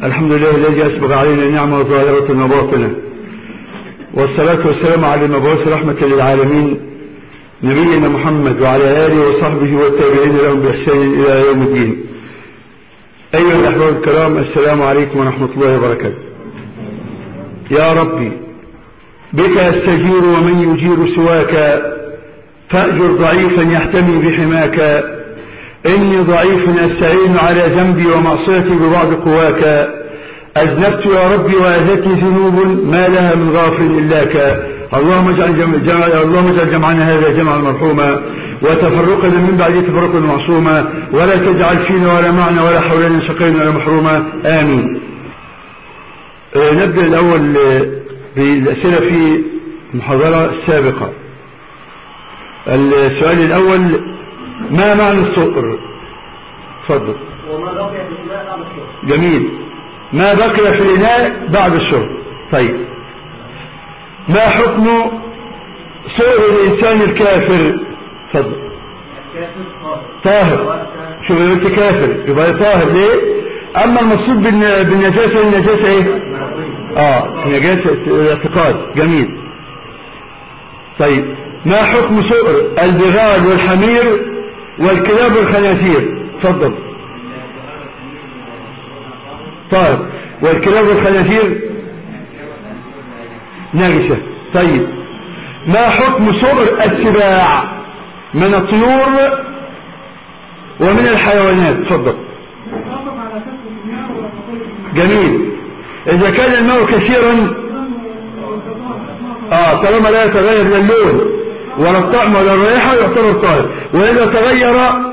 الحمد لله الذي أسبغ علينا النعمة ظاهرة وباطنة والصلاة والسلام على المبعوث رحمة للعالمين نبينا محمد وعلى آله وصحبه والتابعين لهم بإحسان إلى يوم الدين أيها الأحباب الكرام السلام عليكم ورحمة الله وبركاته يا ربي بك أستجير ومن يجير سواك فأجر ضعيفا يحتمي بحماك إني ضعيف أستعين على ذنبي ومعصيتي ببعض قواك أذنبت يا ربي وأذتني ذنوب ما لها من غافر إلاك اللهم اجعل جمع جمع اللهم اجعل جمعنا هذا جمعا مرحوما وتفرقنا من بعده تفرقا معصوما ولا تجعل فينا ولا معنا ولا حولنا شقينا ولا محروما آمين آه نبدأ الأول بالأسئلة في المحاضرة السابقة السؤال الأول ما معنى الصقر تفضل وما بقي في الإناء بعد الشرب جميل ما بقي في الإناء بعد الشرب طيب ما حكم صور الإنسان الكافر تفضل الكافر طاهر طاهر شو قلت كافر يبقى طاهر ليه أما المقصود بالن- بالنجاسة النجاسة إيه آه نجاسة الاعتقاد جميل طيب ما حكم صقر البغال والحمير والكلاب والخنازير تفضل طيب والكلاب والخنازير نجسة طيب ما حكم صقر السباع من الطيور ومن الحيوانات تفضل جميل إذا كان الماء كثيرا آه طالما لا يتغير لا اللون ولا الطعم ولا الرائحة يعتبر طاهر وإذا تغير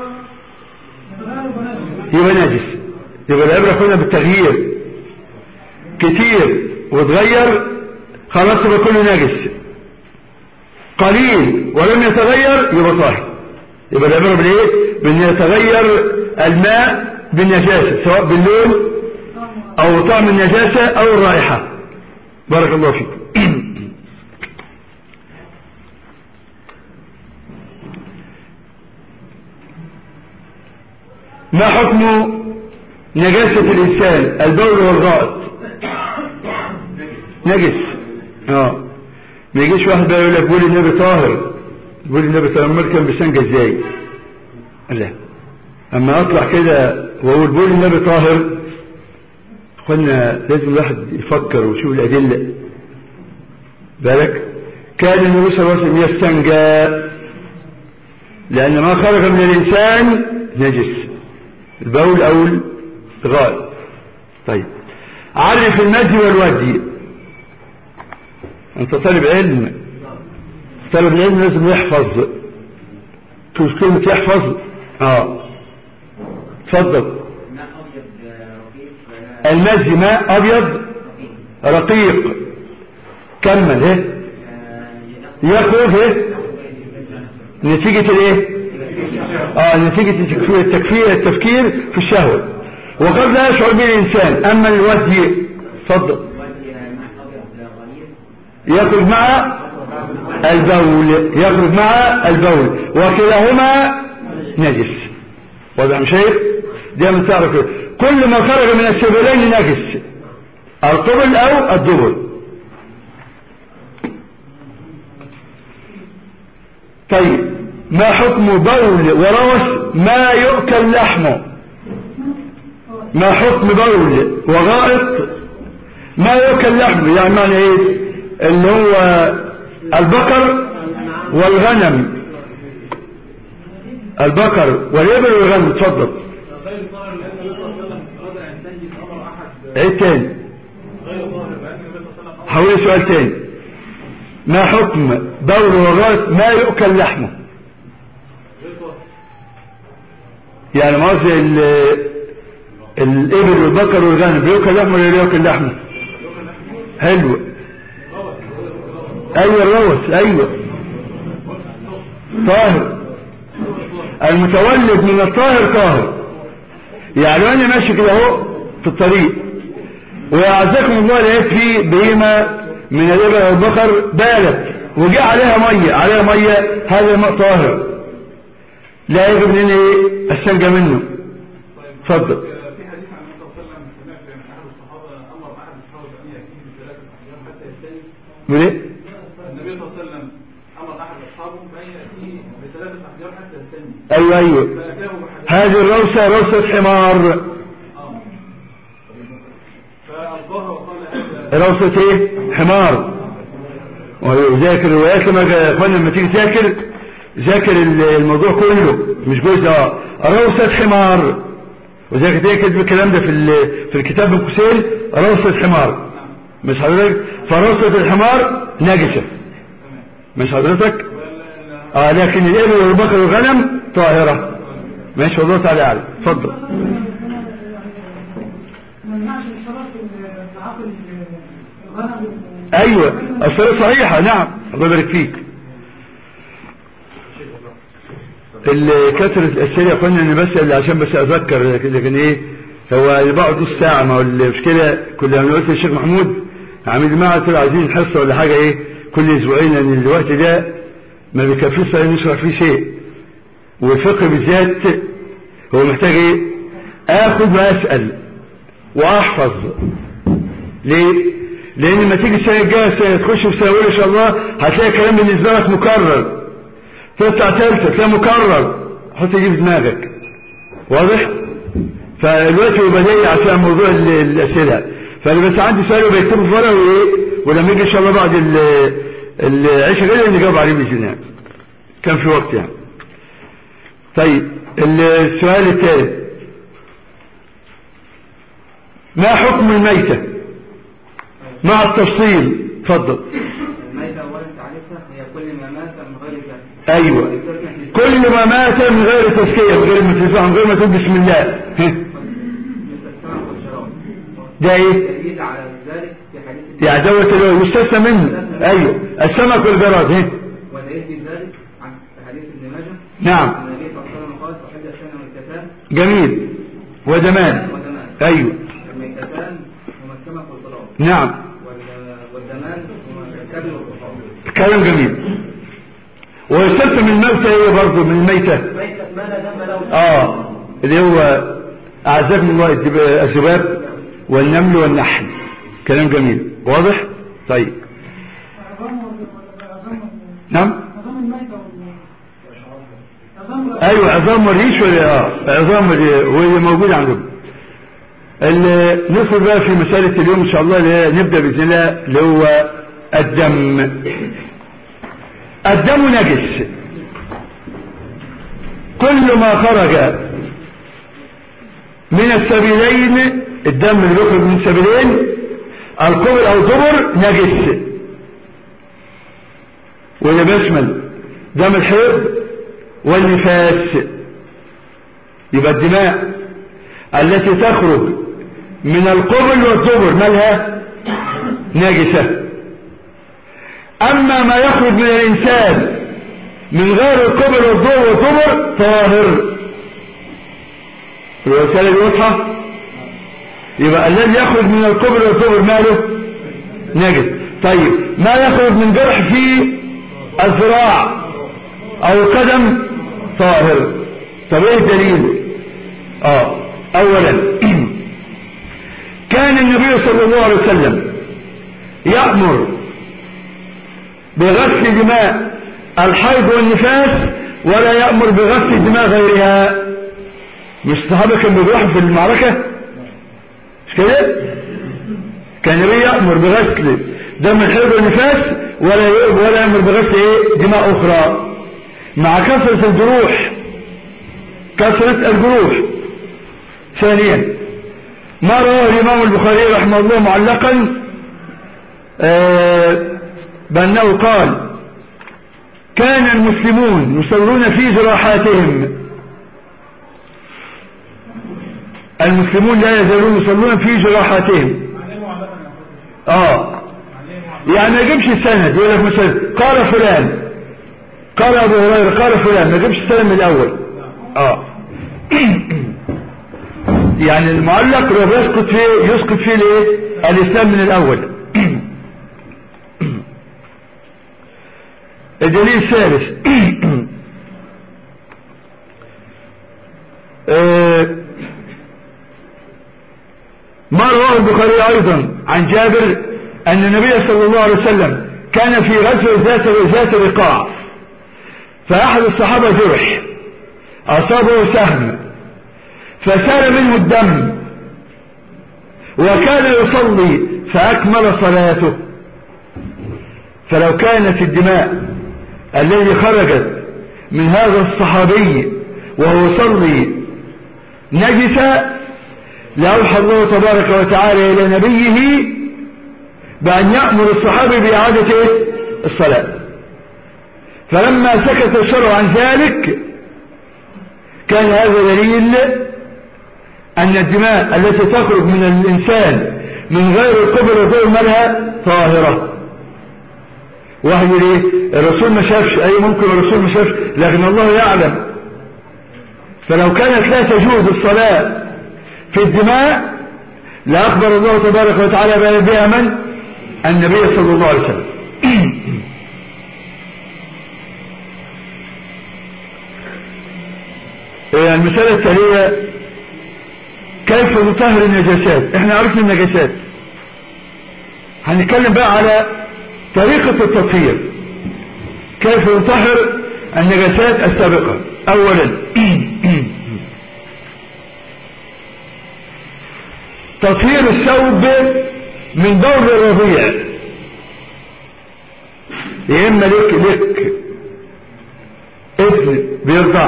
يبقى نجس يبقى العبرة هنا بالتغيير كتير وتغير خلاص يبقى كله نجس قليل ولم يتغير يبقى طاهر يبقى العبرة بالايه بان يتغير الماء بالنجاسة سواء باللون او طعم النجاسة او الرائحة بارك الله فيك ما حكم نجاسة الإنسان البول والغائط نجس اه ما يجيش واحد بقى يقول لك بول النبي طاهر بول النبي طاهر امال كان بيستنجى ازاي لا اما اطلع كده واقول بول النبي طاهر قلنا لازم الواحد يفكر ويشوف الادله بالك كان النبي صلى الله عليه وسلم يستنجى لان ما خرج من الانسان نجس البول او الغائط طيب عرف المجي والودي انت طالب علم طالب العلم لازم يحفظ تقول كلمة يحفظ اه تفضل ماء أبيض رقيق ولا المجي ماء ابيض رقيق رقيق كمل ايه آه، يخرج ايه نتيجة الايه اه نتيجة التكفير التكفير التفكير في الشهوة وقد لا يشعر به الانسان اما الودي تفضل ودي ماء أبيض غليظ يخرج مع البول يخرج مع البول وكلاهما نجس واضح يا شيخ دي من تعرف كده. كل ما خرج من السبيلين نجس القبل او الدبر طيب ما حكم بول وروث ما يؤكل لحمه ما حكم بول وغائط ما يؤكل لحمه يعني معنى ايه اللي هو البقر والغنم البقر والابل والغنم اتفضل غير طاهر لأن النبي صلى الله عليه وسلم أراد أن تنجز أمر أحد عيد تاني غير طاهر لأن النبي صلى الله عليه وسلم حولي سؤال تاني ما حكم بول وغائط ما يؤكل لحمه غير طاهر يعني ما قصدي ال- الابل والبقر والغنم بيؤكل لحمه ولا لا يؤكل لحمه حلو ايوه الروث ايوه طاهر المتولد من الطاهر طاهر يعني وانا ماشي كده اهو في الطريق ويعزكم الله لقيت في بهيمه من الابل والبقر بالت وجاء عليها ميه عليها ميه هذا الماء طاهر لا يجب ان ايه استنجى منه اتفضل في حديث عن النبي صلى الله عليه وسلم سمعت احد الصحابه امر احد الصحابه ان ياتيه بثلاثه احجار حتى يستني من ايه النبي صلى الله عليه وسلم امر احد اصحابه بان ياتيه بثلاثه احجار حتى يستني ايوه ايوه فاتاه بحجر هذه الروسة روسة حمار اه فالقاها وقال هذا روسة ايه حمار وذاكر الروايات لما يا اخوانا لما تيجي تذاكر ذاكر الموضوع كله مش جزء اه روسة حمار وذاكر تكتب الكلام ده في ال- في الكتاب من قوسين روسة حمار مش حضرتك فروسة الحمار نجسة مش حضرتك اه لكن الابل والبقر والغنم طاهرة ماشي والله تعالى اعلم اتفضل ما يمنعش الصلاة في عقل الغنم ايوه الصلاة صحيحة نعم الله يبارك فيك الكثرة الأسئلة يا اخوانا انا بسأل عشان بس اذكر لكن لكن ايه هو بعد الساعة ما هو المشكلة كل ما قلت للشيخ محمود عامل جماعة طلع عايزين حصة ولا حاجة ايه كل اسبوعين لان الوقت ده ما بيكفيش صحيح نشرح فيه شيء والفقه بالذات هو محتاج ايه اخد واسأل واحفظ ليه لان لما تيجي السنه الجايه سنة تخش في سنه اولى ان شاء الله هتلاقي كلام بالنسبه لك مكرر تطلع ثالثه تلاقي مكرر حط دي في دماغك واضح فالوقت يبقى ضيق عشان موضوع ال- الاسئله فانا بس عندي سؤال وبكتبه في ورقه وايه ولما يجي ان شاء الله بعد ال- العشاء كده نجاوب عليه باذن الله كان في وقت يعني طيب السؤال الثالث ما حكم الميته مع التفصيل اتفضل الميتة أولا تعرفها هي كل ما مات من غير ذنب ايوه كل ما مات من غير تزكيه من غير ما تزكيه من غير ما تقول بسم الله ها. مثل السمك والشراب ده ايه دليل على ذلك في حديث يعني دوت اللي هو يستثنى منه ايوه السمك والجراد ها ودليل في ذلك عن في حديث ابن ماجه نعم أن النبي صلى الله عليه وسلم قال صاحب السنة والكتان جميل ودمان ودمان ايوه الميتتان هما السمك والشراب نعم وال- والدمان هما الكبد والرقاب كلام جميل ويستثنى من الموتى ايه برضه من الميته ميتة ما لا ذنب له اه اللي هو اعزكم الله الذب- الذباب والنمل والنحل كلام جميل واضح طيب عظام ولا عظام نعم عظام الميتة ولا عظام ايوه عظام الريش ولا اه عظام ال- واللي موجود عندهم ال- ندخل بقى في مسألة اليوم ان شاء الله اللي هي نبدأ بإذن الله اللي هو الدم الدم نجس كل ما خرج من السبيلين الدم اللي بيخرج من سبيلين القبر او الدبر نجس وده بيشمل دم الحيض والنفاس يبقى الدماء التي تخرج من القبل والدبر مالها ناجسة أما ما يخرج من الإنسان من غير القبل والدبر والدبر طاهر الرسالة دي واضحة يبقى الذي يخرج من القبل والدبر ماله نجس طيب ما يخرج من جرح في الذراع او القدم طاهر طب ايه الدليل اه اولا كان النبي صلى الله عليه وسلم يأمر بغسل دماء الحيض والنفاس ولا يأمر بغسل دماء غيرها مش الصحابة كانوا بيروحوا في المعركة مش كده كان النبي يأمر بغسل دم الحيض والنفاس ولا ولا يأمر بغسل ايه دماء اخرى مع كثرة الجروح كثرة الجروح ثانيا ما رواه الإمام البخاري رحمه الله معلقا آه بأنه قال كان المسلمون يصلون في جراحاتهم المسلمون لا يزالون يصلون في جراحاتهم اه يعني ما يجيبش السند يقول لك مثلا قال فلان قال ابو هريره قال فلان ما يجيبش السند من الاول اه يعني المعلق لو يسقط فيه يسقط فيه الايه الاسلام من الاول الدليل الثالث آه ما رواه البخاري أيضا عن جابر أن النبي صلى الله عليه وسلم كان في غزوة ذات ذات رقاع فأحد الصحابة جرح أصابه سهم فسال منه الدم وكان يصلي فأكمل صلاته فلو كانت الدماء التي خرجت من هذا الصحابي وهو يصلي نجسا لأوحى الله تبارك وتعالى إلى نبيه بأن يأمر الصحابي بإعادة الصلاة فلما سكت الشرع عن ذلك كان هذا دليل أن الدماء التي تخرج من الإنسان من غير القبر وغير مالها طاهرة واحد يقول ايه الرسول ما شافش اي ممكن الرسول ما شافش لكن الله يعلم فلو كانت لا تجوز الصلاة في الدماء لأخبر الله تبارك وتعالى بها من النبي صلى الله عليه وسلم المسألة التالية كيف نطهر النجاسات احنا عرفنا النجاسات هنتكلم بقى على طريقة التطهير كيف نطهر النجاسات السابقة اولا تطهير الثوب من دور الرضيع يا اما لك لك ابن بيرضع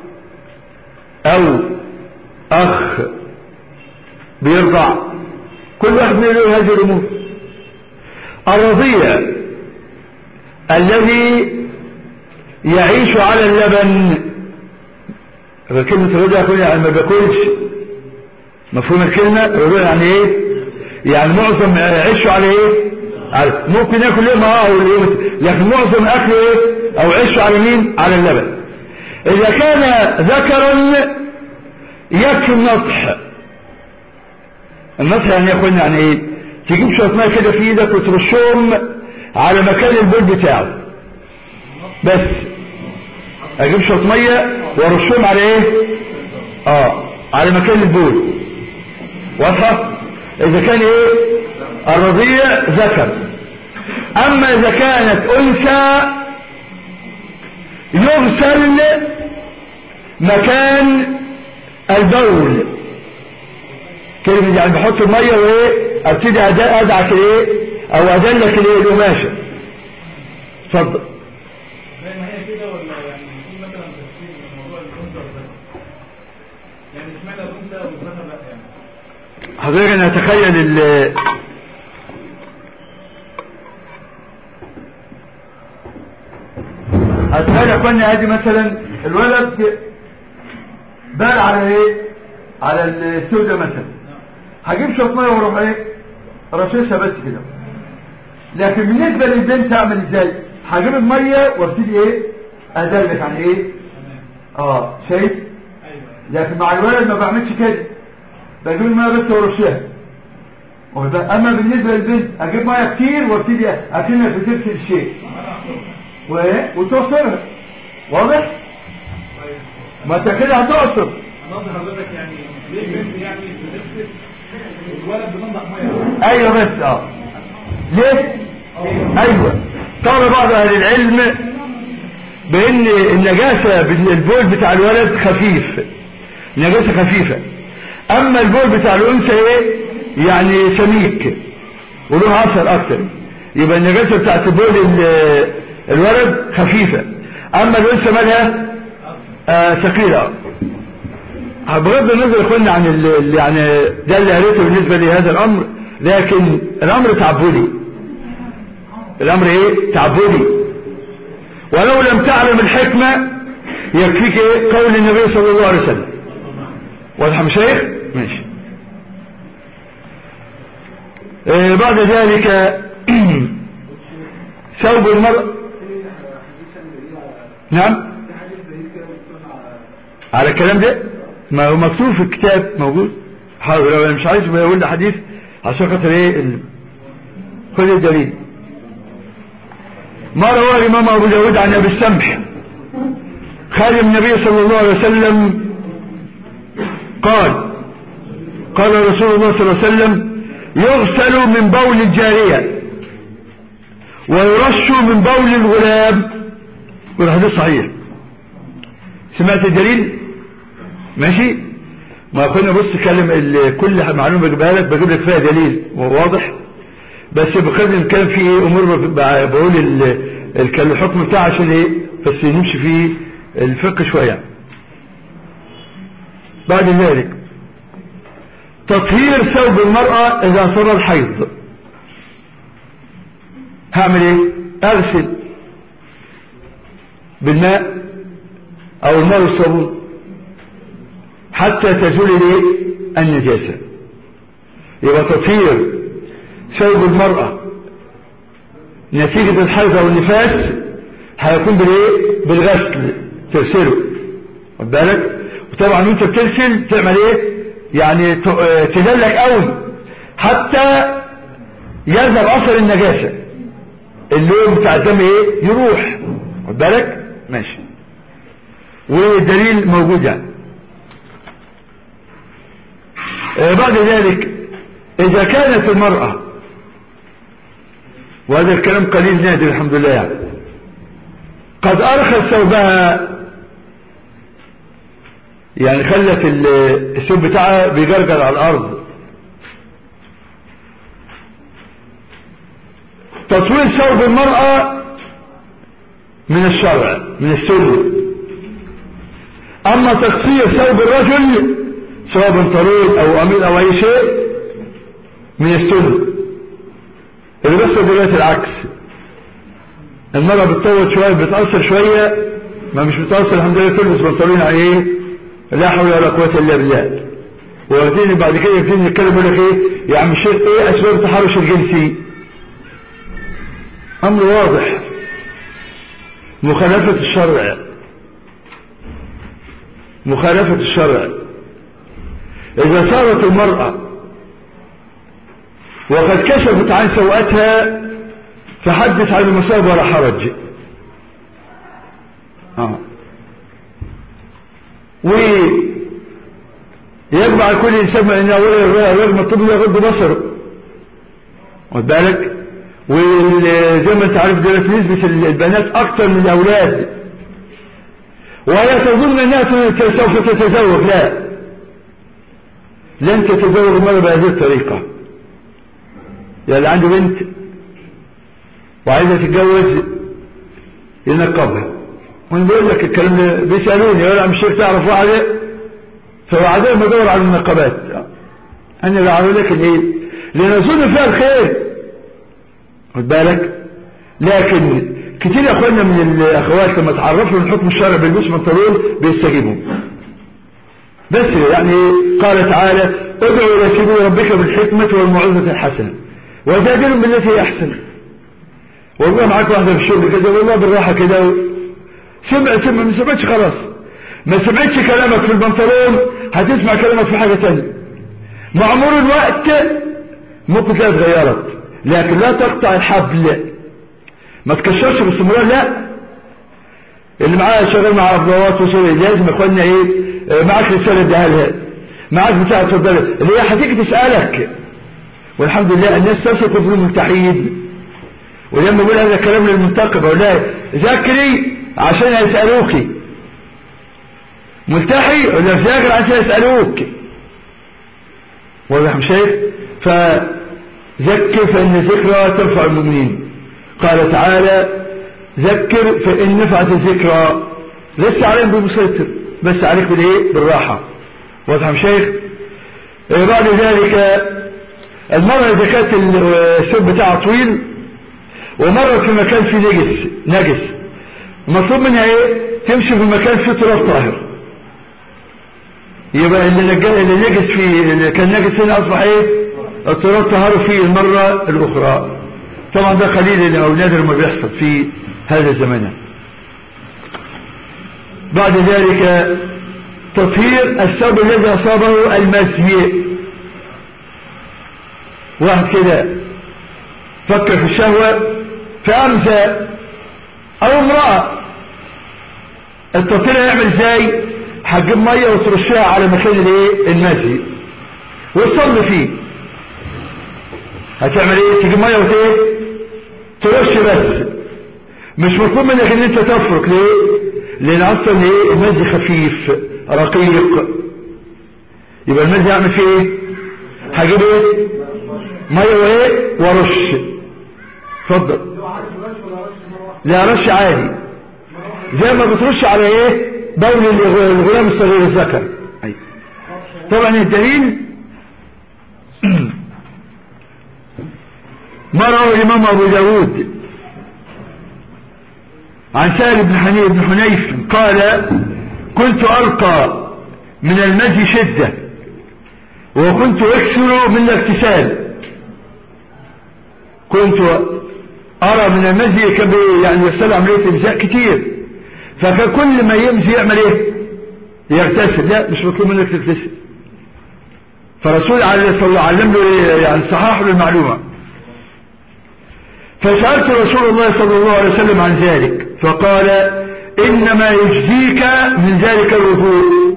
او اخ بيرضع كل واحد من له هذه الامور الرضيع الذي يعيش على اللبن كلمة الرضيع يكون يعني ما بياكلش مفهوم الكلمة الرضيع يعني ايه يعني معظم عيشه على ايه على ممكن ياكل ايه معاه لكن معظم اكله ايه او عيشه على مين على اللبن اذا كان ذكرا يكفي النطح النطح يعني ياخدنا يعني ايه تجيب شويه ميه كده في ايدك وترشهم على مكان البول بتاعه بس اجيب شويه ميه وارشهم على ايه اه على مكان البول واضحه اذا كان ايه الرضيع ذكر اما اذا كانت انثى يغسل مكان البول كلمة يعني بحط المية وايه ابتدي ادعك الايه او ادلك الايه القماشة اتفضل زي ما هي كده ولا يعني في مثلا تفسير من موضوع الانثى والذكر يعني اشمعنى الانثى والذكر لا يعني حضرتك انا اتخيل ال اتخيل يا اخوانا ادي مثلا الولد بال على ايه على السودة مثلا هجيب شويه ميه واروح ايه رشيشها بس كده لكن بالنسبه للبنت اعمل ازاي هجيب الميه وابتدي ايه ادلك عن ايه اه شايف لكن مع الولد ما بعملش كده بجيب الميه بس وارشها اما بالنسبه للبنت اجيب ميه كتير وابتدي اكنها بتغسل الشيء وايه وتعصرها واضح ما انت كده هتعصر قصدي حضرتك يعني ليه البنت يعني بتغسل والولد بينضح ميه ايوه بس اه ليه ايوه قال بعض اهل العلم بان النجاسة بالبول بتاع الولد خفيف نجاسة خفيفة اما البول بتاع الانثى ايه يعني سميك وله اثر اكتر يبقى النجاسة بتاعت بول ال- الولد خفيفة اما الانثى مالها آه ثقيلة بغض النظر قلنا عن ال- ال- يعني ده اللي قريته بالنسبة لهذا الامر لكن الامر تعبدي الامر ايه تعبدي ولو لم تعلم الحكمة يكفيك ايه قول النبي صلى الله عليه وسلم واضح يا شيخ ماشي إيه بعد ذلك ثوب المرء نعم على الكلام ده ما هو مكتوب في الكتاب موجود حاضر لو انا مش عايز بقول لي حديث عشان خاطر ايه ال- خد الدليل ما رواه الامام ابو داود عن ابي السمح خادم النبي صلى الله عليه وسلم قال قال رسول الله صلى الله عليه وسلم يغسل من بول الجارية ويرش من بول الغلام والحديث صحيح سمعت الدليل ماشي ما كنا بص كلم ال- كل معلومة بجيبها لك بجيب لك فيها دليل واضح بس بقدر كان في ايه امور ب- ب- بقول ال- ال- كان الحكم بتاعه عشان ايه بس نمشي في الفقه شوية بعد ذلك تطهير ثوب المرأة اذا صار الحيض هعمل ايه اغسل بالماء او الماء والصابون حتى تزول الايه النجاسة يبقى تطهير ثوب المرأة نتيجة الحيض او النفاس هيكون بالايه بالغسل تغسله خد بالك وطبعا وانت بتغسل تعمل ايه يعني ت- آه، تدلك قوي حتى يذهب اثر النجاسة اللون بتاع الدم ايه يروح خد بالك ماشي والدليل موجود يعني آه، بعد ذلك إذا كانت المرأة وهذا الكلام قليل نادر الحمد لله يعني قد أرخت ثوبها يعني خلت ال- الثوب بتاعها بيجرجر على الأرض تطويل ثوب المرأة من الشرع من السنة أما تقصير ثوب الرجل سواء بنطلون أو قميص أو أي شيء من السنة اللي بيحصل دلوقتي العكس المرأة بتطول شوية بتأثر شوية ما مش بتأثر الحمد لله تلبس بنطلون على ايه لا حول ولا قوة الا بالله واخدين بعد كده يبتدي نتكلم يقول لك ايه يا عم الشيخ ايه اسباب التحرش الجنسي امر واضح مخالفة الشرع مخالفة الشرع إذا صارت المرأة وقد كشفت عن سوءتها فحدث عن المصاب ولا حرج آه. ويجب على كل إنسان أن أولا الرغم الطبي يغض بصره واخد بالك وزي ما انت عارف دلوقتي نسبة البنات أكثر من الأولاد وهي تظن أنها سوف تتزوج لا لن تتزوج المرأة بهذه الطريقة يعني اللي عنده بنت وعايزة تتجوز ينقبها وانا بقول لك الكلام ده بيسألوني يقول عم الشيخ تعرف واحدة فوعدهم بدور على المنقبات انا بعمل لك الايه لنظن فيها الخير خد بالك لكن كتير يا اخوانا من الاخوات لما تعرفوا من حكم الشرع بالبس بنطلون بيستجيبوا بس يعني قال تعالى ادعوا الى سبيل ربك بالحكمة والموعظة الحسنة وجادلهم بالتي هي احسن والله معاك واحدة في الشغل كده والله بالراحة كده سمع سمع ما سمعتش خلاص ما سمعتش كلامك في البنطلون هتسمع كلامك في حاجة تانية مع مرور الوقت ممكن تلاقي اتغيرت لكن لا تقطع الحبل ما تكشرش باستمرار لا اللي معاه شغال مع ابوات وصول لازم يا اخوانا ايه آه، معاك رساله اديها لها معاك بتاع اتفضل اللي هي هتيجي تسالك والحمد لله الناس تثق في الملتحين ولما بقول هذا الكلام للمنتقب اقول لها ذاكري عشان يسالوكي ملتحي ولا ذاكر عشان يسالوك واضح مش شايف فذكر فان الذكرى ترفع المؤمنين قال تعالى ذكر فإن نفعت الذكرى لسه عليهم بمسيطر بس عليك بالايه بالراحة واضح يا شيخ إيه بعد ذلك المرة إذا كانت الثوب بتاعها طويل ومرت في مكان فيه نجس نجس المطلوب منها ايه تمشي في مكان فيه تراب طاهر يبقى اللي نجس اللي نجس فيه اللي كان نجس هنا اصبح ايه التراب طهره فيه المرة الاخرى طبعا ده قليل او نادر ما بيحصل في هذا الزمان بعد ذلك تطهير الثوب الذي اصابه المزي واحد كده فكر في الشهوة فامزى او امرأة التطهير هيعمل ازاي هتجيب مية وترشها على مكان الايه المزي وتصلي فيه هتعمل ايه تجيب ميه وتايه ترش بس مش مطلوب منك ان انت تفرك ليه لان اصلا ايه المزي خفيف رقيق يبقى المزي يعمل فيه ايه هجيب ايه ميه وايه ورش اتفضل لا رش عادي زي ما بترش على ايه بول الغلام الصغير الذكر أيوة. طبعا الدليل ما روى الامام ابو داود عن سهل بن حنيف بن حنيف قال كنت القى من المزي شدة وكنت اكثر من الاغتسال كنت ارى من المزي كان يعني يحصل عملية امزاء كتير فكان كل ما يمزي يعمل ايه يغتسل لا مش مطلوب منك تغتسل فرسول عليه الصلاة والسلام علم له يعني صحاح له المعلومة فسألت رسول الله صلى الله عليه وسلم عن ذلك فقال إنما يجزيك من ذلك الوضوء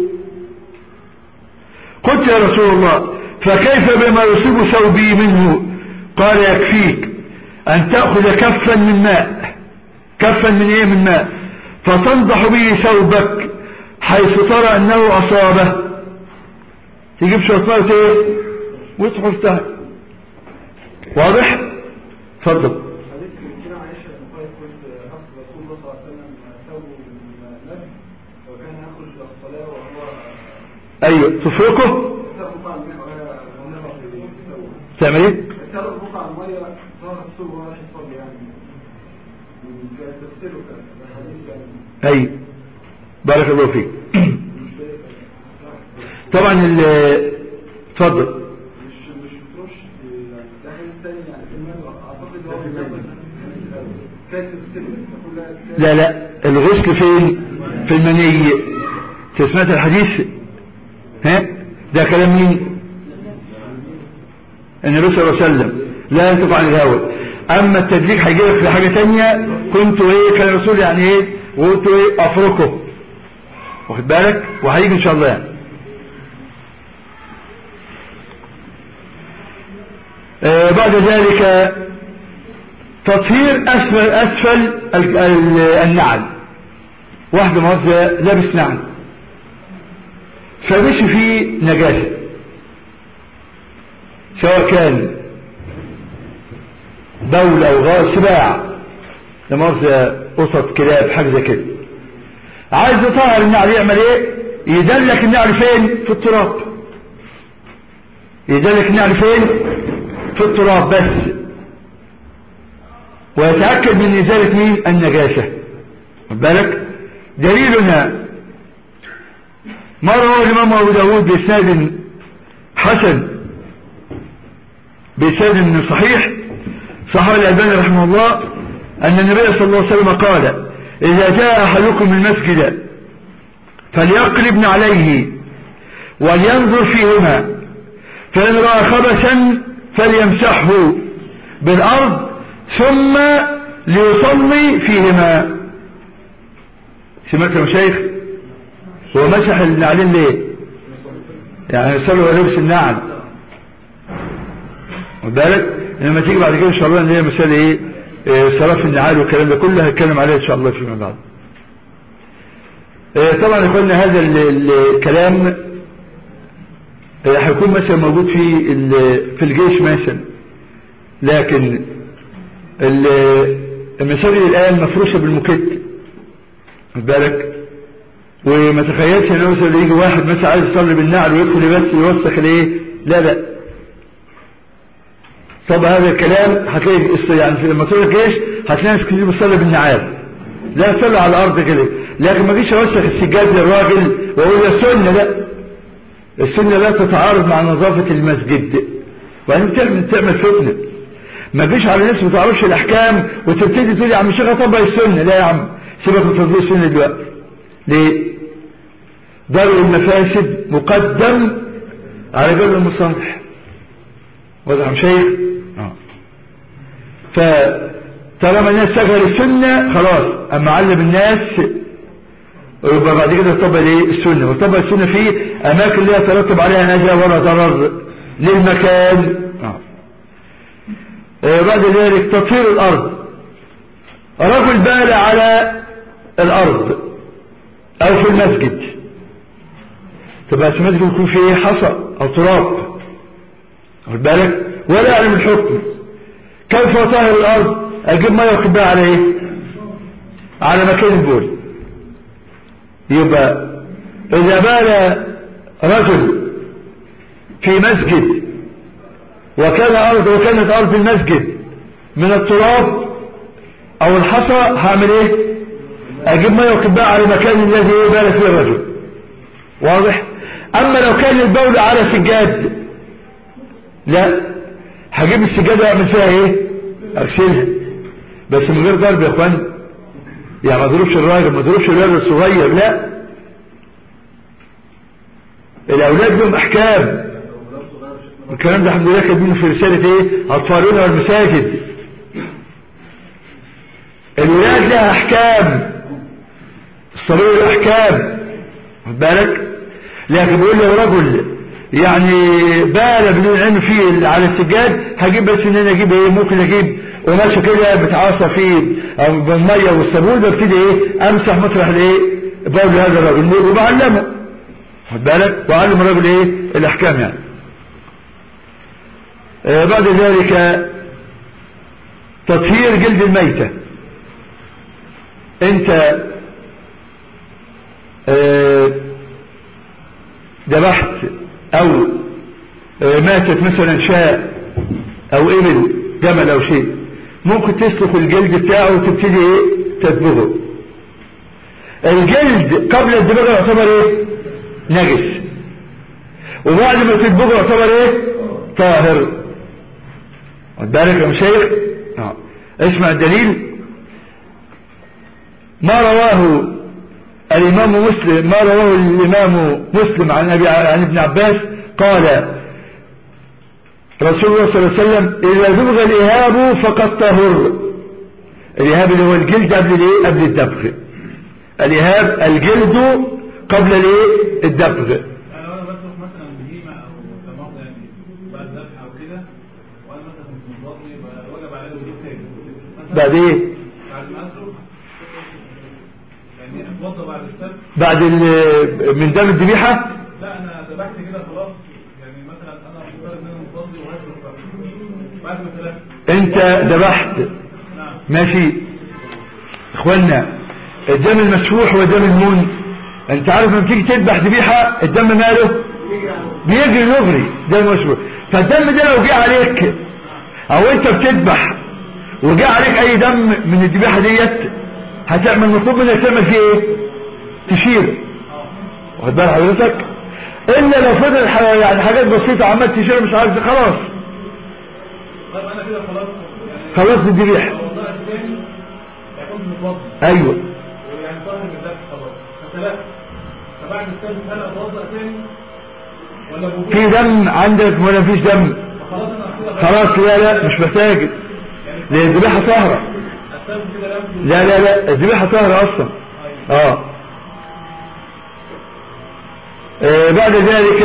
قلت يا رسول الله فكيف بما يصيب ثوبي منه قال يكفيك أن تأخذ كفا من ماء كفا من إيه من ماء فتنضح به ثوبك حيث ترى أنه أصابه تجيب شرطات إيه وتحطها واضح تفضل ايوه تفرقه تعمل ايه ايوه بارك الله فيك طبعا ال اتفضل لا لا الغسل فين في المني تسمعت الحديث ها ده كلام مين النبي صلى الله عليه وسلم لا ينطق عن الهوى اما التدليك هيجيلك في حاجه تانية كنت ايه كان الرسول يعني ايه وقلت ايه افركه واخد بالك وهيجي ان شاء الله يعني آه بعد ذلك تطهير اسفل اسفل النعل واحده موزه لابس نعل فمشي فيه نجاسة سواء كان بول او غاز سباع لمؤاخذة قطط كلاب حاجة زي كده عايز يطهر النعل يعمل ايه يدلك النعل فين في التراب يدلك النعل فين في التراب بس ويتأكد من إزالة مين النجاسة بالك دليلنا ما رواه الإمام أبو داود بإسناد حسن بإسناد صحيح صحابة الألباني رحمه الله أن النبي صلى الله عليه وسلم قال إذا جاء أحدكم المسجد فليقلب عليه ولينظر فيهما فإن رأى خبثا فليمسحه بالأرض ثم ليصلي فيهما سمعت يا مشايخ هو مسح النعلين ليه يعني يصلي ولبس النعل خد بالك لما تيجي بعد كده ان شاء الله ان هي مسألة ايه إيه صلاة النعال والكلام ده كله هتكلم عليه ان شاء الله فيما بعد إيه طبعا يا اخوانا هذا الكلام إيه هيكون مثلا موجود في في الجيش مثلا لكن المساجد الان مفروشة بالمكت خد بالك وما تخيلش ان مثلا يجي واحد مثلا عايز يصلي بالنعل ويدخل بس يوسخ الايه لا لا طب هذا الكلام هتلاقي يعني في لما تروح الجيش هتلاقي ناس كتير بتصلي بالنعال لا تصلي على الارض كده لكن ما جيش اوسخ السجاد للراجل واقول يا سنه لا السنه لا تتعارض مع نظافه المسجد وبعدين تعمل تعمل فتنه ما جيش على ناس ما تعرفش الاحكام وتبتدي تقول يا عم الشيخ طبق السنه لا يا عم سيبك من تطبيق السنه دلوقتي ليه درء المفاسد مقدم على جلب المصالح واضح شيخ اه فطالما الناس تجهل السنة خلاص اما علم الناس يبقى بعد كده طبق ايه السنة وطبق السنة في اماكن لا يترتب عليها نجا ولا ضرر للمكان آه. آه، بعد ذلك تطهير الأرض رجل بال على الأرض أو في المسجد تبقى في المسجد يكون فيه حصى أو تراب واخد بالك ولا يعلم الحكم كيف طهر الأرض أجيب مية وأكبها على إيه على مكان البول يبقى إذا بال رجل في مسجد وكان أرض وكانت أرض المسجد من التراب أو الحصى هعمل إيه أجيب مية وأكبها على المكان الذي بال فيه الرجل واضح أما لو كان البول على سجاد لا هجيب السجادة وأعمل فيها إيه أغسلها بس من غير ضرب يا اخوان يعني ما اضربش الراجل ما اضربش الولد الصغير لا الاولاد لهم احكام الكلام ده الحمد لله كاتبينه في رساله ايه اطفالنا والمساجد الولاد لها احكام الصبي له احكام خد بالك لكن بيقول لي رجل يعني بال بدون علم فيه على السجاد هجيب بس ان انا اجيب ايه ممكن اجيب قماشه كده بتعصى فيه او بالميه والصابون ببتدي ايه امسح مطرح الايه بول هذا الرجل وبعلمه خد بالك وعلم الرجل ايه الاحكام يعني آه بعد ذلك تطهير جلد الميتة انت آه ذبحت او آه ماتت مثلا شاء او ابل جمل او شيء ممكن تسلخ الجلد بتاعه وتبتدي ايه تدبغه الجلد قبل الدباغ يعتبر ايه نجس وبعد ما تدبغه يعتبر ايه طاهر خد بالك يا مشايخ اه اسمع الدليل ما رواه الامام مسلم ما رواه الامام مسلم عن ابي عن ابن عباس قال رسول الله صلى الله عليه وسلم إذا دبغ الإهاب فقد طهر الإهاب اللي هو الجلد قبل الإيه؟ قبل الدبغ الإهاب الجلد قبل الإيه؟ الدبغ يعني لو انا بسلك مثلا بهيمه او تمام يعني بعد ذبح او كده وانا مثلا مش متوضي وجب عليه الوضوء تاني مثلا بعد إيه؟ بعد ما اسلك يعني اتوضى بعد السلك بعد ال- من دم الذبيحة لا انا ذبحت كده خلاص يعني مثلا انا مفترض ان انا متوضي وهسلك بقى. بعد ما سلكت أنت ذبحت نعم ماشي إخوانا الدم المسفوح والدم المون أنت عارف لما تيجي تذبح ذبيحة الدم ماله بيجري نغري دم مسفوح فالدم ده لو جه عليك أو أنت بتذبح وجاء عليك أي دم من الذبيحة ديت هتعمل مطلوب منك تعمل فيه إيه؟ تشيله واخد بال حضرتك إلا لو فضل ح- يعني حاجات بسيطة عمال تشيله مش عارف خلاص طيب انا كده خلاص يعني خلاص الذبيحة لو وضعت تاني هيكون متوضي أيوه ويعني طاهر من الذبح خلاص فسلكت فبعد السلك هل اتوضا تاني ولا بوضوء في دم عندك ولا مفيش دم خلاص انا كده خلاص لا لا مش محتاج يعني لان الذبيحه طاهره السلك كده لم لا لا لا الذبيحه طاهره اصلا اه آه، بعد ذلك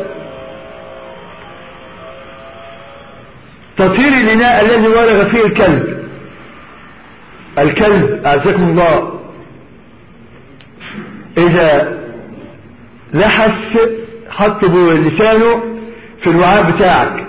تطهير الإناء الذي ولغ فيه الكلب الكلب أعزكم الله إذا لحس حط لسانه في الوعاء بتاعك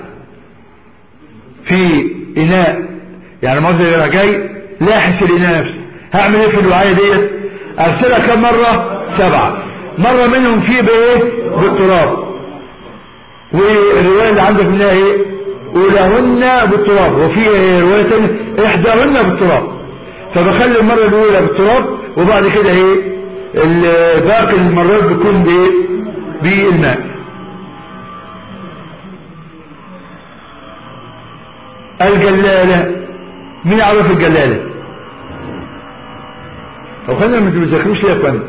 في إناء يعني مصدر يبقى جاي لاحس الإناء نفسه هعمل ايه في الوعاية ديت ارسلها كم مرة سبعة مرة منهم فيه بايه بالتراب والرواية اللي عندك منها ايه اولاهن بالتراب وفي رواية تانية احداهن بالتراب فبخلي المرة الاولى بالتراب وبعد كده ايه ال- باقي المرات بيكون بايه بالماء الجلالة مين يعرف الجلالة او خلينا ما تذاكروش ليه يا اخوان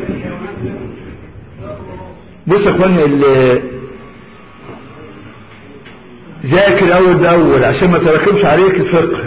بص يا اخوان ال- ذاكر اول باول عشان ما تراكمش عليك الفقه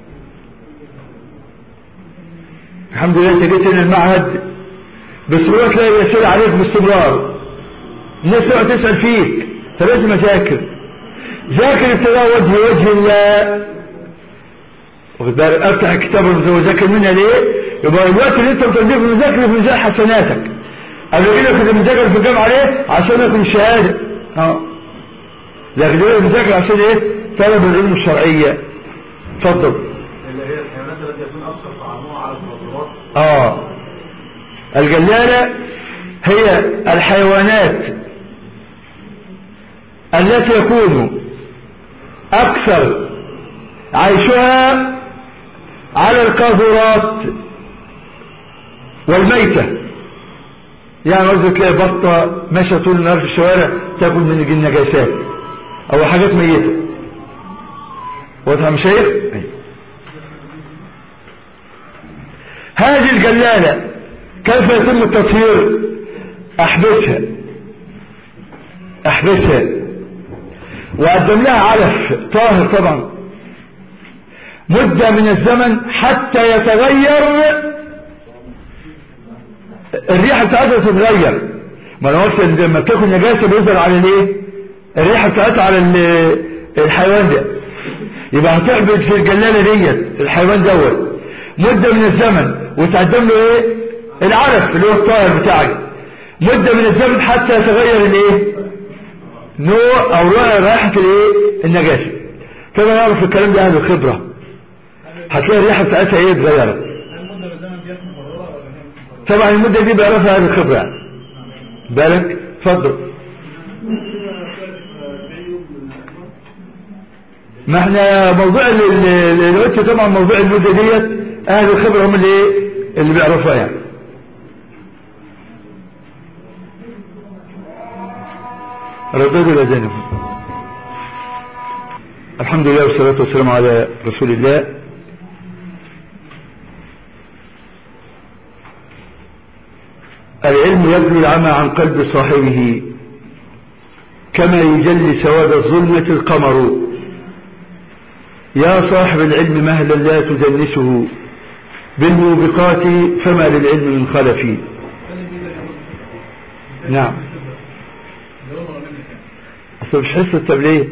الحمد لله انت جيت هنا المعهد بسهولة تلاقي يسير عليك باستمرار الناس تقعد تسأل فيك فلازم اذاكر ذاكر ابتغاء وجه وجه الله واخد بالك افتح الكتاب وذاكر منها ليه يبقى الوقت اللي انت بتقضيه في المذاكره في ميزان حسناتك قبل كده كنت بتذاكر في الجامعه ليه عشان اكون شهاده اه لكن دلوقتي بتذاكر عشان ايه طلب العلوم الشرعيه اتفضل اللي هي الحيوانات التي يكون اكثر تعاملها على المضرات اه الجلالة هي الحيوانات التي يكون أكثر عيشها على القاذورات والميتة يعني قصدي تلاقي بطة ماشية طول النهار في الشوارع تاكل من النجاسات أو حاجات ميتة واضح يا مشايخ؟ أيوة. هذه الجلالة كيف يتم التطهير احبسها احبسها وقدم لها علف طاهر طبعا مدة من الزمن حتى يتغير الريحة بتاعتها تتغير ما انا قلت ان لما بتاكل نجاسة بيظهر على الايه الريحة بتاعتها على ال- الحيوان ده يبقى هتحبس في الجلالة ديت الحيوان دوت مدة من الزمن وتقدم له ايه العلف اللي هو الطائر بتاعك مدة من الزمن حتى يتغير الايه نوع او رائحة الايه النجاسة كما نعرف الكلام ده اهل الخبرة هتلاقي الريحة بتاعتها ايه اتغيرت هل المده من الزمن ديت مقرره ولا هي مش مقرره؟ طبعا المدة دي بيعرفها اهل الخبرة يعني بالك اتفضل ما احنا موضوع ال- ال- اللي قلت طبعا موضوع المدة ديت اهل الخبرة هم اللي ايه اللي بيعرفوها يعني رددوا الأذان الحمد لله والصلاة والسلام على رسول الله العلم يبلو العمى عن قلب صاحبه كما يجلي سواد الظلمة القمر يا صاحب العلم مهلا لا تدنسه بالموبقات فما للعلم من خلف نعم اللي هو مرة منك يعني اصل مش حس التبليغ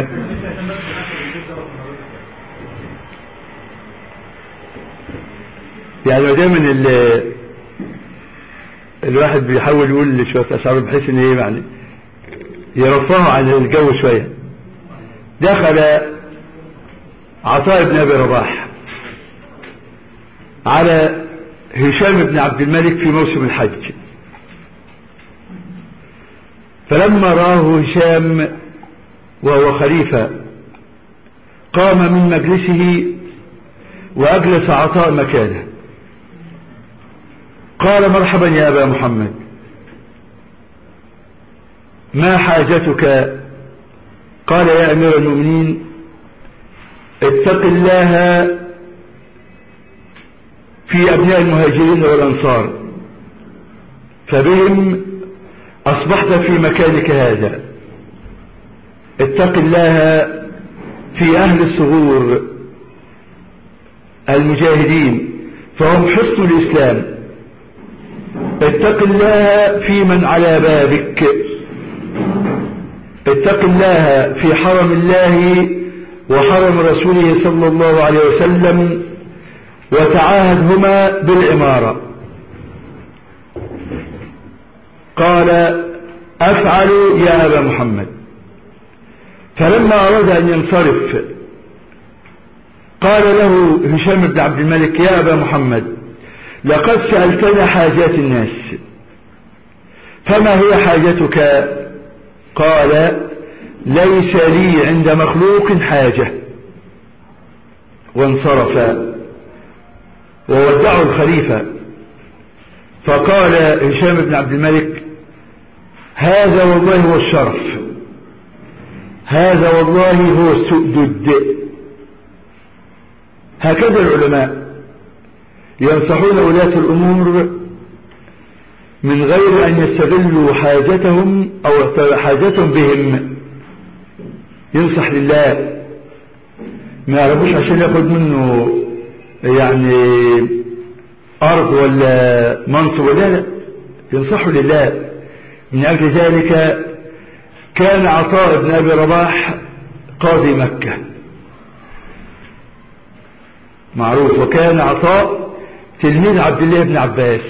يعني دايما ال الواحد بيحاول يقول شوية أشعار بحيث إن إيه يعني يرفعه عن الجو شوية دخل عطاء بن أبي رباح على هشام بن عبد الملك في موسم الحج فلما رآه هشام وهو خليفة قام من مجلسه وأجلس عطاء مكانه قال مرحبا يا أبا محمد ما حاجتك قال يا أمير المؤمنين اتق الله في أبناء المهاجرين والأنصار فبهم أصبحت في مكانك هذا اتق الله في أهل الصغور المجاهدين فهم حصن الإسلام اتق الله في من على بابك اتق الله في حرم الله وحرم رسوله صلى الله عليه وسلم وتعاهدهما بالعمارة قال أفعل يا أبا محمد فلما أراد أن ينصرف قال له هشام بن عبد الملك يا أبا محمد لقد سألتنا حاجات الناس فما هي حاجتك قال ليس لي عند مخلوق حاجة وانصرف وودعوا الخليفة فقال هشام بن عبد الملك هذا والله هو الشرف هذا والله هو السؤدد هكذا العلماء ينصحون ولاة الأمور من غير أن يستغلوا حاجتهم أو حاجتهم بهم ينصح لله ما يعرفوش عشان ياخد منه يعني أرض ولا منصب ولا لا ينصحوا لله من أجل ذلك كان عطاء بن أبي رباح قاضي مكة معروف وكان عطاء تلميذ عبد الله بن عباس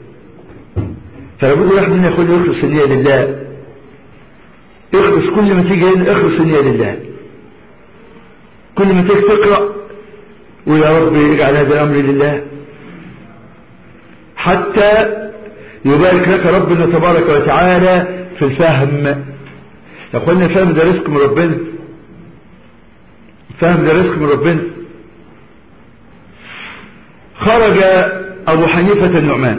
فلابد واحد منا يقول يخلص النية لله اخلص كل ما تيجي هنا اخلص النية لله كل ما تيجي تقرأ ويا رب اجعل هذا الأمر لله حتى يبارك لك ربنا تبارك وتعالى في الفهم يا اخوانا الفهم ده رزق من ربنا الفهم ده رزق من ربنا خرج أبو حنيفة النعمان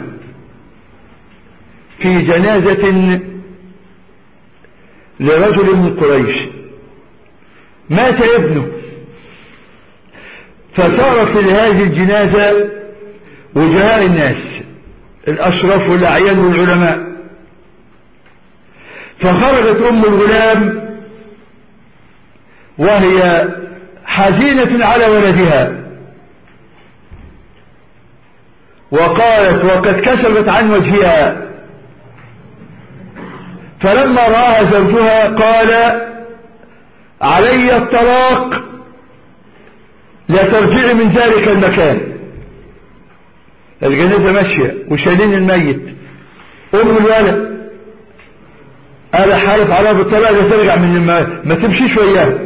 في جنازة لرجل من قريش مات ابنه فصارت لهذه الجنازة وجهاء الناس الأشرف والأعيان والعلماء فخرجت أم الغلام وهي حزينة على ولدها وقالت وقد كشفت عن وجهها فلما رآها زوجها قال علي الطلاق لا ترجعي من ذلك المكان الجنازة ماشية وشايلين الميت أم الولد قال حالف عليها بالطلاق لا ترجع من الم... ما تمشيش وياه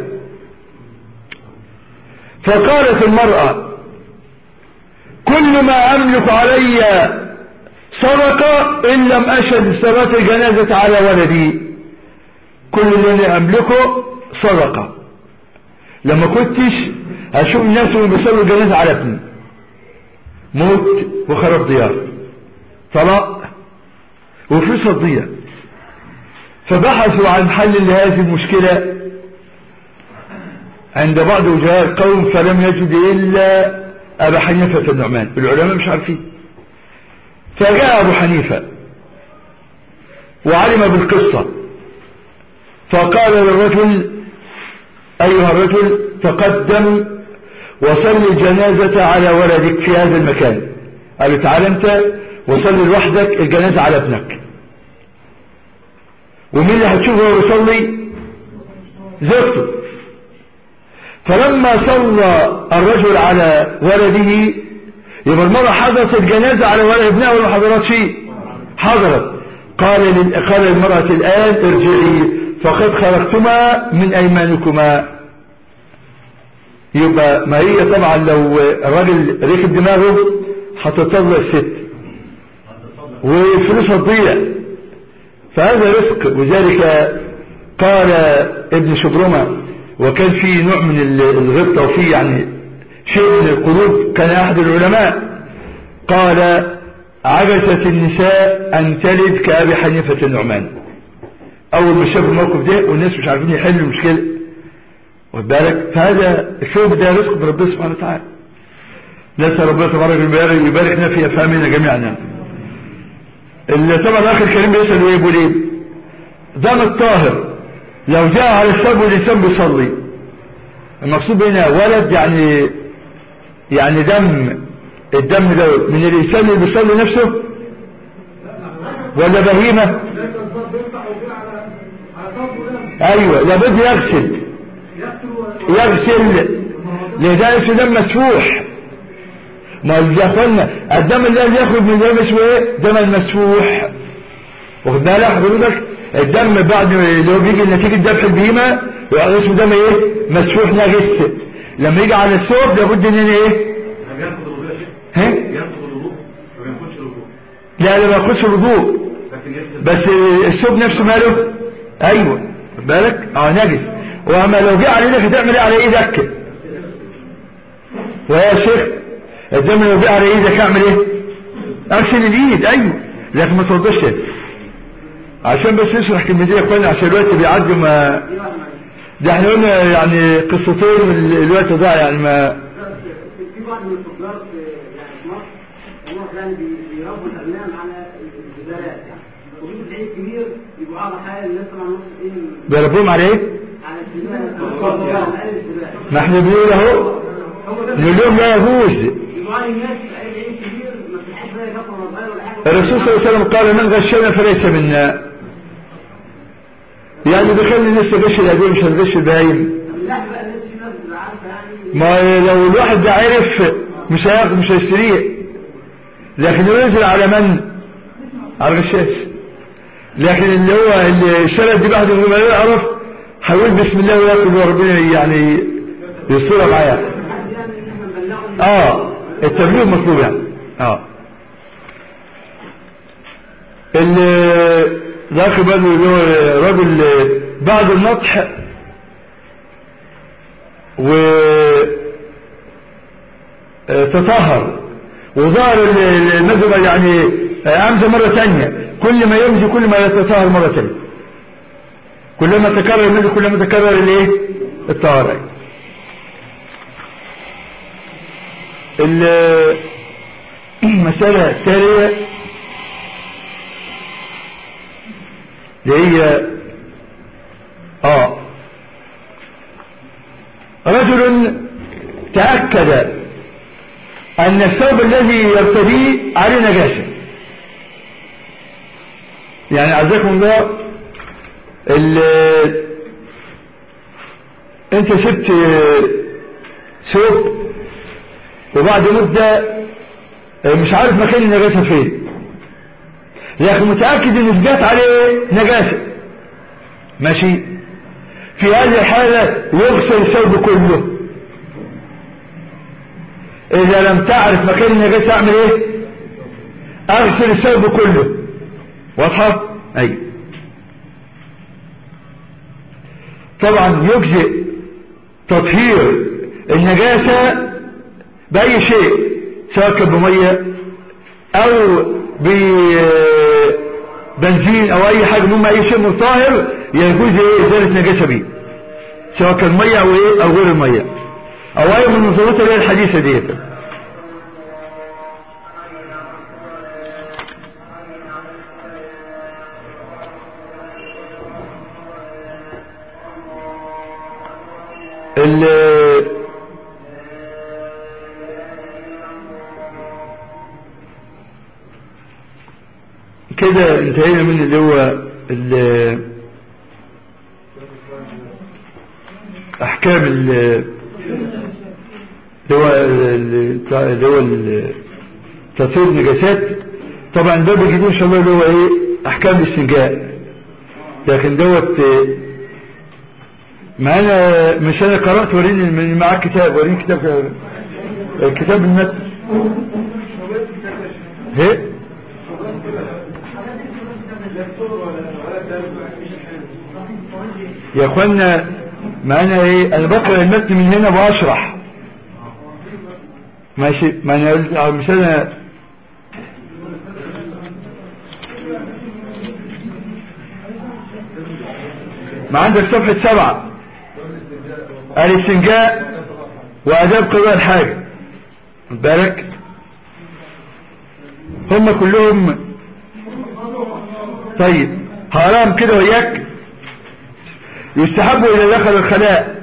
فقالت المرأة كل ما أملك علي صدقة إن لم أشهد صلاة الجنازة على ولدي كل اللي أملكه صدقة لما كنتش أشوف الناس اللي بيصلوا الجنازة على ابني موت وخرب ديار طلاق وفلوس تضيع فبحثوا عن حل لهذه المشكلة عند بعض وجهاء القوم فلم يجد إلا أبا حنيفة النعمان العلماء مش عارفين فجاء أبو حنيفة وعلم بالقصة فقال للرجل أيها الرجل تقدم وصل الجنازة على ولدك في هذا المكان قال تعال أنت وصلي لوحدك الجنازة على ابنك ومين اللي هتشوفه يصلي زوجته فلما صلى الرجل على ولده يبقى المرأة حضرت الجنازة على ولد ابنها ولا ما حضرتش حضرت قال لل... قال للمرأة الآن ارجعي فقد خرجتما من أيمانكما يبقى ما هي طبعا لو الراجل ركب دماغه هتطلع الست وفلوسها تضيع فهذا رزق وذلك قال ابن شبرمة وكان في نوع من الغبطة وفي يعني شيء من القلوب كان أحد العلماء قال عجزت النساء أن تلد كأبي حنيفة النعمان أول ما شافوا الموقف ده والناس مش عارفين يحلوا المشكلة واخد بالك فهذا الشوق ده رزق من ربنا سبحانه وتعالى نسأل ربنا تبارك وتعالى يباركنا في أفهامنا جميعا اللي طبعا الأخ الكريم بيسأل وإيه يقول إيه دم الطاهر لو جاء على السبب والإنسان بيصلي المقصود هنا ولد يعني يعني دم الدم ده من الإنسان اللي بيصلي نفسه ولا بهيمة أيوة لابد يغسل يغسل لذلك دم مسفوح ما يا اخوانا الدم الذي يخرج من دم اسمه ايه دم المسفوح واخد بالك حضرتك الدم بعد اللي هو بيجي نتيجه ذبح البهيمه يبقى اسمه دم ايه مسفوح نجس لما يجي على الثوب لابد ان انا ايه ينقض الوضوء يا شيخ ها ينقض الوضوء ما ينقضش الوضوء لا لا ما ياخدش الوضوء لكن يغسل بس الثوب نفسه ماله ايوه خد بالك اه نجس واما لو جه على ايدك هتعمل ايه على ايدك ويا شيخ الدم لو جه على ايدك اعمل ايه اغسل الايد ايوه لكن ما توضش عشان بس نشرح كلمتين يا اخوانا عشان الوقت بيعدي ما ده احنا قلنا يعني قصتين من الوقت ضاع يعني ما في بعض من التجار في يعني في مصر هم يعني بي- بيربوا الاغنام على الزبالات يعني وبيجوا في العيد الكبير يبقوا على حال الناس طبعا نص ايه بيربوهم على ايه على الزباله على اقل الزباله ما احنا بنقول اهو هو ده نقول لهم لا يجوز يبقوا على الناس في العيد الكبير ما تلحقش بقى يكفر ولا صغير ولا حاجه الرسول صلى الله عليه وسلم قال من غشنا فليس منا يعني بيخلي الناس تغش الأدوية مش هتغش البهايم لا ما لو الواحد ده عرف مش هياخد مش هيشتريه لكن ينزل على من على الغشاش لكن اللي هو اللي اشترى دي بعد ما يعرف هيقول بسم الله وياكل وربنا يعني يسترها معايا يعني ان احنا نبلغهم اه التبليغ مطلوب يعني اه اللي ذاك باله اللي هو رجل بعد النطح و آه، تطهر وظهر ال- ال- المذهب يعني آه، أمزى مرة ثانية كل ما يمزي كل ما يتطهر مرة ثانية كلما تكرر المذهب كلما تكرر الايه الطهارة ال- المسألة التالية اللي هي اه رجل تأكد أن الثوب الذي يرتديه عليه نجاسة يعني عزكم الله ال- انت سبت ثوب وبعد مدة مش عارف مكان النجاسة فين لكن متأكد ان جات عليه نجاسة ماشي في هذه الحالة يغسل الثوب كله اذا لم تعرف مكان النجاسة اعمل ايه اغسل الثوب كله واضحة اي طبعا يجزئ تطهير النجاسة بأي شيء سواء كان بمية او ببنزين او اي حاجة مما اي شيء مطهر يجوز ايه ازالة نجاسة بيه سواء كان مية او ايه او غير المية او اي من النظرات اللي هي الحديثة ديت ال كده انتهينا من اللي هو ال- احكام ال- اللي هو ال- اللي هو ال- تطهير النجاسات طبعا ده بيجي ان شاء الله اللي هو ايه احكام الاستنجاء لكن دوت آه، ما انا مش انا قرات وريني من معاك كتاب وريني كتاب كتاب المتن هي يا اخوانا ما انا ايه انا بقرا المتن من هنا واشرح ماشي ما انا قلت- مش انا ما عندك صفحة سبعة الاستنجاء واداب قضاء الحاجة خد بالك هم كلهم طيب هقراهم كده وياك يستحب إذا دخل الخلاء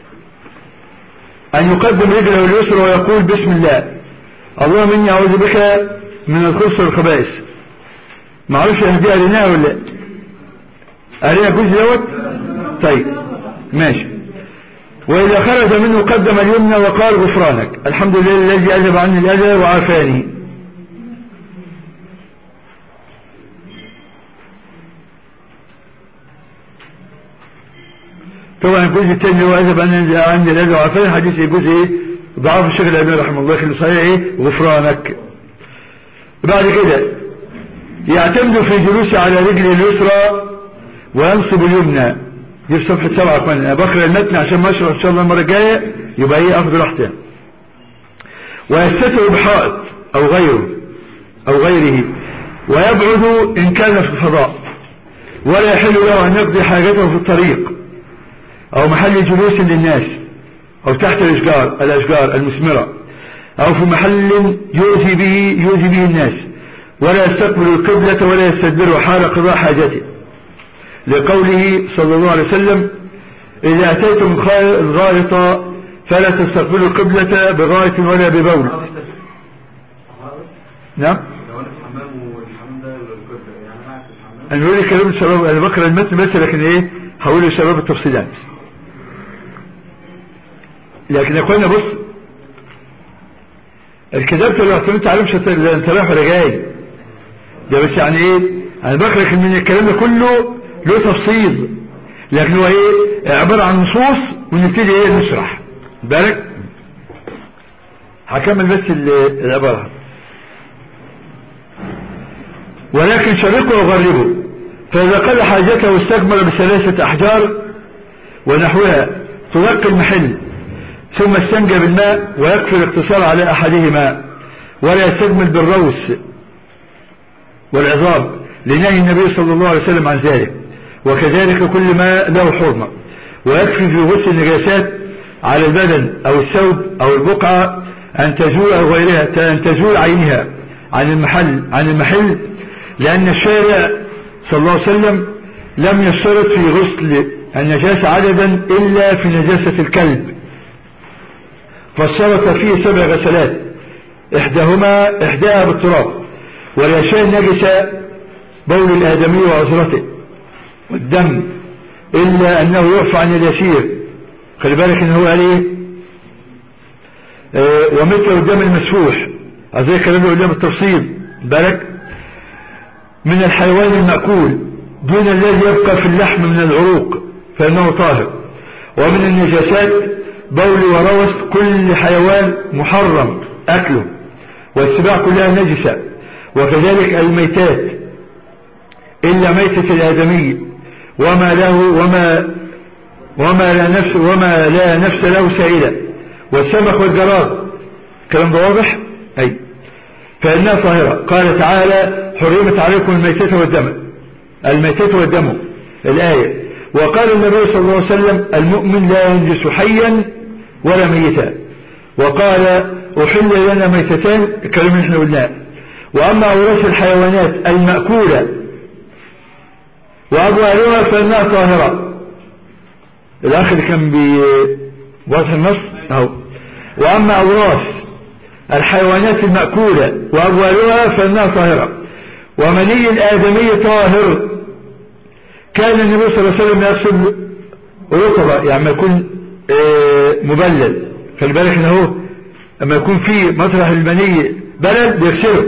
أن يقدم رجله اليسرى ويقول بسم الله اللهم إني أعوذ بك من الخبث والخبائث معرفش إن دي قريناها ولا لا قرينا الجزء دوت طيب ماشي وإذا خرج منه قدم اليمنى وقال غفرانك الحمد لله الذي أذهب عني الأذى وعافاني طبعا الجزء الثاني هو أذهب عني عني الأذى وعافاني حديث الجزء إيه ضعف الشيخ الألباني رحمه الله خلي صحيح إيه غفرانك بعد كده يعتمد في جلوسه على رجله اليسرى وينصب اليمنى دي في صفحة سبعة كمان انا بقرا المتن عشان ما اشرح ان شاء الله المرة الجاية يبقى ايه اخذ راحتي ويستتر بحائط او غيره او غيره ويبعد ان كان في الفضاء ولا يحل له ان يقضي حاجته في الطريق او محل جلوس للناس او تحت الاشجار الاشجار المثمرة او في محل يؤذي به يؤذي به الناس ولا يستقبل القبلة ولا يستدبر حال قضاء حاجته لقوله صلى الله عليه وسلم إذا أتيتم الغائط فلا تستقبلوا القبلة بغائط ولا ببول نعم لو انا في الحمام والحمام ده القبله يعني انا قاعد في الحمام أنا بقول لك كلام الشباب أنا بقرأ المتن بس لكن إيه هقول للشباب التفصيلات لكن يا اخوانا بص الكتاب لو اعتمدت عليه مش هت- لا انت رايح ولا جاي ده بس يعني ايه انا بخرج من الكلام ده كله له تفصيل لكن هو ايه عبارة عن نصوص ونبتدي ايه نشرح بالك هكمل بس ال- العبارة ولكن شرقه وغربه فإذا قل حاجته واستكمل بثلاثة أحجار ونحوها تنقي المحل ثم استنجى بالماء ويكفي الاقتصار على أحدهما ولا يستكمل بالروس والعظام لنهي النبي صلى الله عليه وسلم عن ذلك وكذلك كل ما له حرمة ويكفي في غسل النجاسات على البدن أو الثوب أو البقعة أن تزول أو غيرها أن تزول عينها عن المحل عن المحل لأن الشارع صلى الله عليه وسلم لم يشترط في غسل النجاسة عددا إلا في نجاسة الكلب فاشترط فيه سبع غسلات إحداهما إحداها بالتراب والأشياء النجسة بول الآدمي وعذرته والدم إلا أنه يعفى عن اليسير خلي بالك إن هو قال إيه آه، ومثل الدم المسفوح هذا الكلام اللي قدام التفصيل بالك من الحيوان المأكول دون الذي يبقى في اللحم من العروق فإنه طاهر ومن النجاسات بول وروث كل حيوان محرم أكله والسباع كلها نجسة وكذلك الميتات إلا ميتة الآدمي وما له وما وما لا نفس وما لا نفس له سائلة والسمك والجراد كلام ده واضح أي فإنها طاهرة قال تعالى حرمت عليكم الميتة والدم الميتة والدم الآية وقال النبي صلى الله عليه وسلم المؤمن لا ينجس حيا ولا ميتا وقال أحل لنا ميتتان الكلام اللي احنا قلناه وأما أوراث الحيوانات المأكولة وأبوالها فإنها طاهرة الأخ اللي كان بوضح النص أهو وأما أوراث الحيوانات المأكولة وأبوالها فإنها طاهرة ومني الآدمي طاهر كان النبي صلى الله عليه وسلم يغسل رطبة يعني ما يكون آه، مبلل خلي بالك ان هو لما يكون في مطرح المني بلل بيغسله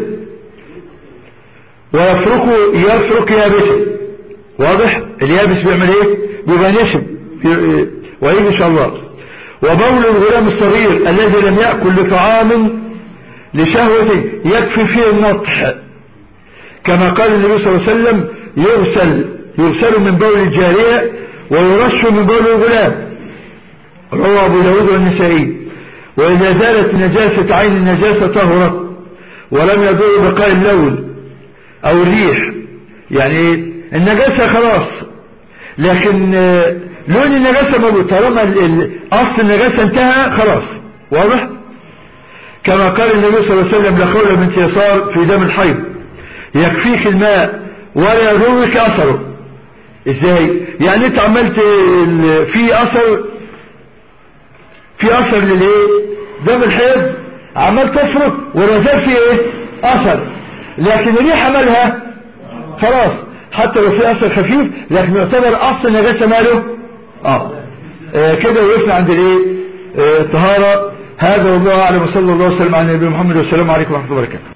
ويفركه يفرك يابسه واضح اليابس بيعمل ايه بيبقى نشب بي- ويجي ان شاء الله وبول الغلام الصغير الذي لم يأكل لطعام لشهوة يكفي فيه النطح كما قال النبي صلى الله عليه وسلم يغسل يغسل من بول الجارية ويرش من بول الغلام روى أبو داود والنسائي وإذا زالت نجاسة عين النجاسة طهرت ولم يضر بقاء اللون أو الريح يعني النجاسة خلاص لكن آه، لون النجاسة موجود طالما ال- ال- أصل النجاسة انتهى خلاص واضح كما قال النبي صلى الله عليه وسلم لخولة بنت يسار في دم الحيض يكفيك الماء ولا يضرك أثره ازاي يعني انت عملت ال- في أثر في أثر للايه دم الحيض عمال تفرك ولا زال في ايه أثر لكن الريحة مالها خلاص حتى لو في أثر خفيف لكن يعتبر أصل النجاسة ماله اه آه، كده وقفنا عند الايه آه، الطهارة هذا والله أعلم وصلى الله وسلم على نبينا محمد والسلام عليكم ورحمة الله وبركاته